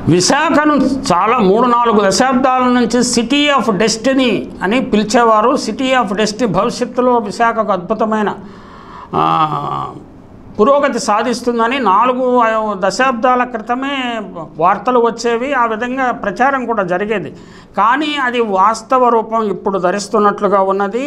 విశాఖను చాలా మూడు నాలుగు దశాబ్దాల నుంచి సిటీ ఆఫ్ డెస్టినీ అని పిలిచేవారు సిటీ ఆఫ్ డెస్టినీ భవిష్యత్తులో విశాఖకు అద్భుతమైన ఆ, పురోగతి సాధిస్తుందని నాలుగు ఐ- దశాబ్దాల క్రితమే వార్తలు వచ్చేవి ఆ విధంగా ప్రచారం కూడా జరిగేది కానీ అది వాస్తవ రూపం ఇప్పుడు ధరిస్తున్నట్లుగా ఉన్నది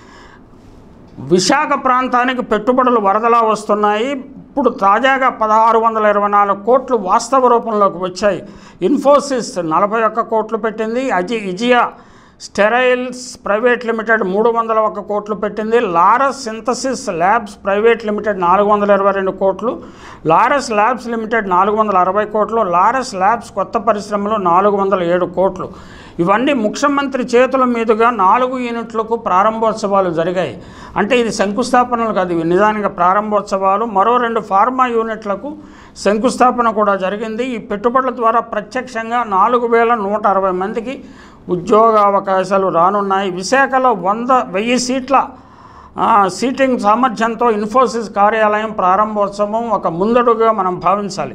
విశాఖ ప్రాంతానికి పెట్టుబడులు వరదలా వస్తున్నాయి ఇప్పుడు తాజాగా పదహారు వందల ఇరవై నాలుగు కోట్లు వాస్తవ రూపంలోకి వచ్చాయి ఇన్ఫోసిస్ నలభై ఒక్క కోట్లు పెట్టింది అజి ఇజియా స్టెరైల్స్ ప్రైవేట్ లిమిటెడ్ మూడు వందల ఒక్క కోట్లు పెట్టింది Laurus Synthesis Labs private limited నాలుగు వందల ఇరవై రెండు కోట్లు లారస్ ల్యాబ్స్ లిమిటెడ్ నాలుగు వందల అరవై కోట్లు లారస్ ల్యాబ్స్ కొత్త పరిశ్రమలు నాలుగు వందల ఏడు కోట్లు ఇవన్నీ ముఖ్యమంత్రి చేతుల మీదుగా నాలుగు యూనిట్లకు ప్రారంభోత్సవాలు జరిగాయి అంటే ఇది శంకుస్థాపనలు కాదు ఇవి నిజానికి ప్రారంభోత్సవాలు మరో రెండు ఫార్మా యూనిట్లకు శంకుస్థాపన కూడా జరిగింది ఈ పెట్టుబడుల ద్వారా ప్రత్యక్షంగా నాలుగు వేల నూట అరవై మందికి ఉద్యోగ అవకాశాలు రానున్నాయి విశాఖలో వంద వెయ్యి సీట్ల ఆ, సీటింగ్ సామర్థ్యంతో ఇన్ఫోసిస్ కార్యాలయం ప్రారంభోత్సవం ఒక ముందడుగా మనం భావించాలి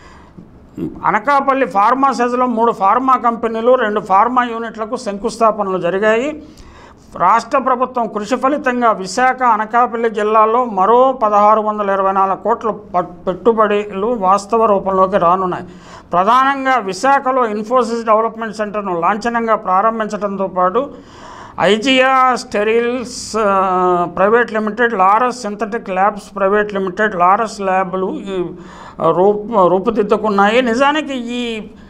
అనకాపల్లి ఫార్మా సెజ్లో మూడు ఫార్మా కంపెనీలు రెండు ఫార్మా యూనిట్లకు శంకుస్థాపనలు జరిగాయి రాష్ట్ర ప్రభుత్వం కృషి ఫలితంగా విశాఖ అనకాపల్లి జిల్లాలో మరో పదహారు వందల ఇరవై నాలుగు కోట్ల ప- పెట్టుబడులు వాస్తవ రూపంలోకి రానున్నాయి ప్రధానంగా విశాఖలో ఇన్ఫోసిస్ డెవలప్మెంట్ సెంటర్ను లాంఛనంగా ప్రారంభించడంతో పాటు ఐజియా స్టెరిల్స్ ఆ, private limited Laurus synthetic labs private limited Laurus ల్యాబ్లు ఈ రూపు రూపుదిద్దుకున్నాయి నిజానికి ఈ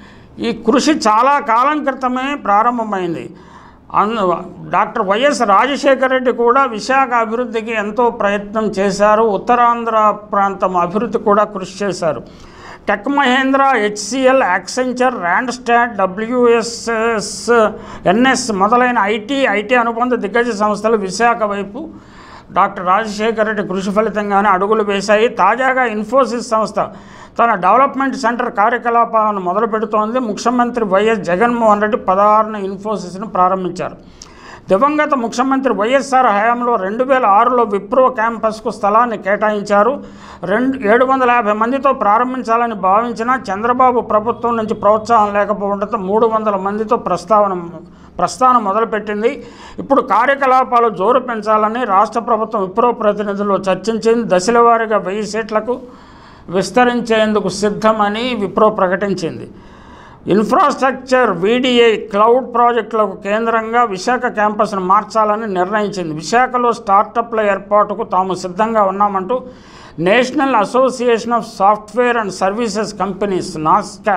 ఈ కృషి చాలా కాలం క్రితమే ప్రారంభమైంది అందు డాక్టర్ వైఎస్ రాజశేఖర రెడ్డి కూడా విశాఖ అభివృద్ధికి ఎంతో ప్రయత్నం చేశారు ఉత్తరాంధ్ర ప్రాంతం అభివృద్ధి కూడా కృషి చేశారు Tech Mahindra HCL Accenture Randstad WSS NS మొదలైన ఐటీ ఐటీ అనుబంధ దిగ్గజ సంస్థలు విశాఖ వైపు డాక్టర్ రాజశేఖర రెడ్డి కృషి ఫలితంగానే అడుగులు వేశాయి తాజాగా ఇన్ఫోసిస్ సంస్థ తన డెవలప్మెంట్ సెంటర్ కార్యకలాపాలను మొదలు పెడుతోంది ముఖ్యమంత్రి వైఎస్ జగన్మోహన్ రెడ్డి పదహారున ఇన్ఫోసిస్ను ప్రారంభించారు దివంగత ముఖ్యమంత్రి వైఎస్ఆర్ హయాంలో రెండు వేల ఆరులో విప్రో క్యాంపస్కు స్థలాన్ని కేటాయించారు రెండు ఏడు వందల యాభై మందితో ప్రారంభించాలని భావించిన చంద్రబాబు ప్రభుత్వం నుంచి ప్రోత్సాహం లేకపోవడంతో మూడు వందల మందితో ప్రస్తావన ప్రస్థానం మొదలుపెట్టింది ఇప్పుడు కార్యకలాపాలు జోరు పెంచాలని రాష్ట్ర ప్రభుత్వం విప్రో ప్రతినిధులు చర్చించింది దశల వారీగా వెయ్యి సీట్లకు విస్తరించేందుకు సిద్ధమని విప్రో ప్రకటించింది ఇన్ఫ్రాస్ట్రక్చర్ వీడిఐ క్లౌడ్ ప్రాజెక్టులకు కేంద్రంగా విశాఖ క్యాంపస్ను మార్చాలని నిర్ణయించింది విశాఖలో స్టార్టప్ల ఏర్పాటుకు తాము సిద్ధంగా ఉన్నామంటూ national association of software and services companies NASSCOM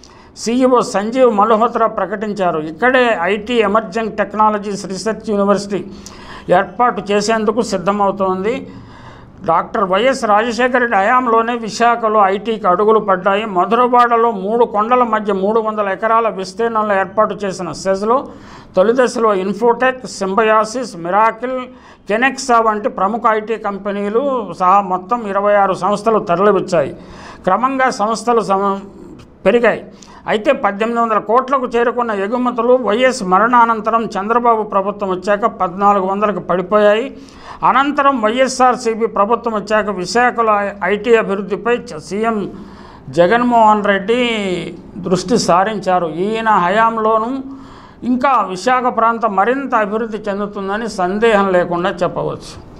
CEO Sanjeev Malhotra ప్రకటించారు ఇక్కడే IT emerging technologies research university ఏర్పాటు చేసేందుకు సిద్ధమవుతోంది డాక్టర్ వైఎస్ రాజశేఖర రెడ్డి హయాంలోనే విశాఖలో ఐటీకి అడుగులు పడ్డాయి మధురవాడలో మూడు కొండల మధ్య మూడు వందల ఎకరాల విస్తీర్ణంలో ఏర్పాటు చేసిన సెజ్లో తొలి దశలో ఇన్ఫోటెక్ సింబయాసిస్ మిరాకిల్ కెనెక్సా వంటి ప్రముఖ ఐటీ కంపెనీలు సహా మొత్తం ఇరవై ఆరు సంస్థలు తరలివచ్చాయి క్రమంగా సంస్థలు సమ పెరిగాయి అయితే పద్దెనిమిది వందల కోట్లకు చేరుకున్న ఎగుమతులు వైఎస్ మరణానంతరం చంద్రబాబు ప్రభుత్వం వచ్చాక పద్నాలుగు వందలకు పడిపోయాయి అనంతరం వైఎస్ఆర్సీపీ ప్రభుత్వం వచ్చాక విశాఖలో ఐటీ అభివృద్ధిపై చ- సీఎం జగన్మోహన్ రెడ్డి దృష్టి సారించారు ఈయన హయాంలోనూ ఇంకా విశాఖ ప్రాంతం మరింత అభివృద్ధి చెందుతుందని సందేహం లేకుండా చెప్పవచ్చు